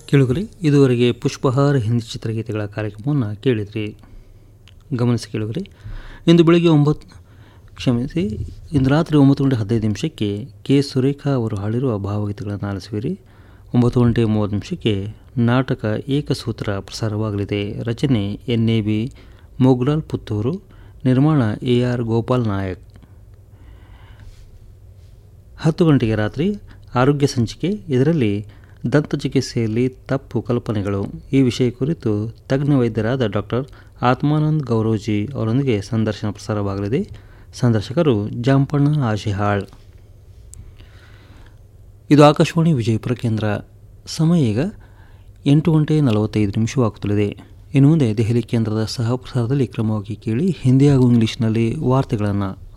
ಕೇಳುಗರೆ ಇದುವರೆಗೆ ಪುಷ್ಪಹಾರ ಹಿಂದಿ ಚಿತ್ರಗೀತೆಗಳ ಕಾರ್ಯಕ್ರಮವನ್ನು ಕೇಳಿದ್ರಿ ಗಮನಿಸಿ ಕೇಳುಗರೆ ಇಂದು ಬೆಳಗ್ಗೆ ಒಂಬತ್ತು ಕ್ಷಮಿಸಿ ಇಂದು ರಾತ್ರಿ ಒಂಬತ್ತು ಗಂಟೆ ಹದಿನೈದು ನಿಮಿಷಕ್ಕೆ ಕೆ ಸುರೇಖಾ ಅವರು ಹಾಡಿರುವ ಭಾವಗೀತೆಗಳನ್ನು ಆಲಿಸುವಿರಿ ಒಂಬತ್ತು ಗಂಟೆ ಮೂವತ್ತು ನಿಮಿಷಕ್ಕೆ ನಾಟಕ ಏಕಸೂತ್ರ ಪ್ರಸಾರವಾಗಲಿದೆ ರಚನೆ ಎನ್ ಎ ಬಿ ಮೊಗ್ಲಾಲ್ ಪುತ್ತೂರು ನಿರ್ಮಾಣ ಎ ಆರ್ ಗೋಪಾಲ್ ನಾಯಕ್ ಹತ್ತು ಗಂಟೆಗೆ ರಾತ್ರಿ ಆರೋಗ್ಯ ಸಂಚಿಕೆ ಇದರಲ್ಲಿ ದಂತ ಚಿಕಿತ್ಸೆಯಲ್ಲಿ ತಪ್ಪು ಕಲ್ಪನೆಗಳು ಈ ವಿಷಯ ಕುರಿತು ತಜ್ಞ ವೈದ್ಯರಾದ ಡಾಕ್ಟರ್ ಆತ್ಮಾನಂದ್ ಗೌರೋಜಿ ಅವರೊಂದಿಗೆ ಸಂದರ್ಶನ ಪ್ರಸಾರವಾಗಲಿದೆ ಸಂದರ್ಶಕರು ಜಾಂಪಣ್ಣ ಆಶಿಹಾಳ್ ಇದು ಆಕಾಶವಾಣಿ ವಿಜಯಪುರ ಕೇಂದ್ರ ಸಮಯ ಈಗ ಎಂಟು ಗಂಟೆ ನಲವತ್ತೈದು ನಿಮಿಷವಾಗುತ್ತಲಿದೆ ಇನ್ನು ಮುಂದೆ ದೆಹಲಿ ಕೇಂದ್ರದ ಸಹ ಪ್ರಸಾರದಲ್ಲಿ ಕ್ರಮವಾಗಿ ಕೇಳಿ ಹಿಂದಿ ಹಾಗೂ ಇಂಗ್ಲಿಷ್ನಲ್ಲಿ ವಾರ್ತೆಗಳನ್ನು